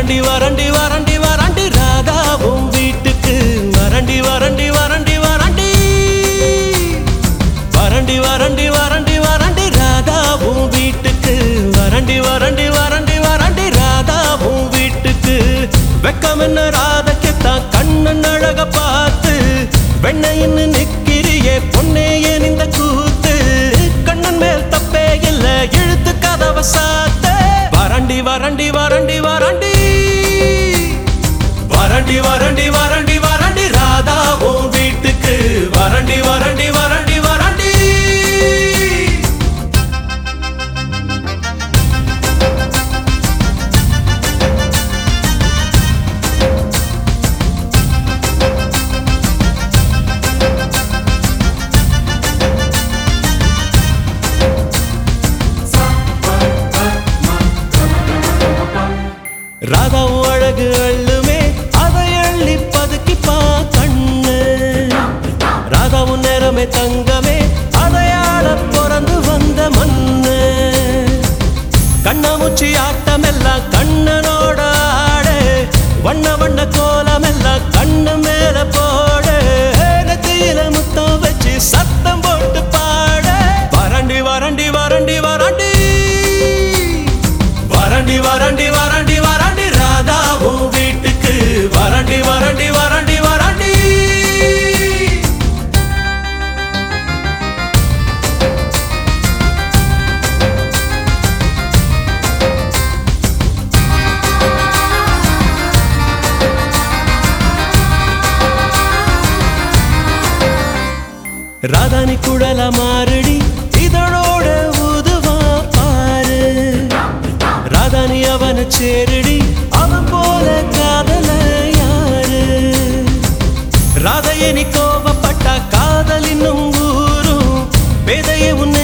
வரண்டி வரண்டி வரண்டி வரண்டி ராதாவும் வீட்டுக்கு வரண்டி வரண்டி வரண்டி வரண்டி வரண்டி வரண்டி வரண்டி வரண்டி ராதாவும் வீட்டுக்கு வரண்டி வரண்டி வரண்டி வரண்டி ராதாவும் வீட்டுக்கு வெக்கம் என்ன ராதைக்குத்தான் கண்ணன் அழக பார்த்து வெண்ணையின்னு நிக்கிறியே பொன்னே ஏன் இந்த கூத்து கண்ணன் மேல் தப்பே இல்ல இழுத்து கதவ சாத்த வரண்டி வரண்டி வரண்டி வரண்டி வரண்டி வரண்டி வரண்டி வரண்டி ராதாவும் வீட்டுக்கு வரண்டி வரண்டி வரண்டி வரண்டி ராதாவும் அழகு அள்ளுமே அதை அள்ளி பதுக்கிப்பா கண்ணு ராதாவும் நேரமே தங்கமே அதையாள பிறந்து வந்த மண்ணு கண்ணாமூச்சி ஆட்டம் எல்லாம் கண்ணனோட ஆடு வண்ண வண்ண கோலம் எல்லாம் கண்ணு மேல போடு நெத்தியில முத்தம் வச்சு சத்தம் போட்டு பாட வரண்டி வரண்டி வரண்டி வரண்டி வரண்டி வரண்டி வரண்டி வரண்டி ராதாவும் வீட்டுக்கு வரண்டி வரண்டி வரண்டி வரண்டி ராதானி குழல மாறுடி இதழோட ஊதுவா பாரு ராதானி அவன சேருடி அவன் போல காதல யாரு ராதைய நீ கோபப்பட்ட காதல் இன்னும் ஊரும் பேதைய உன்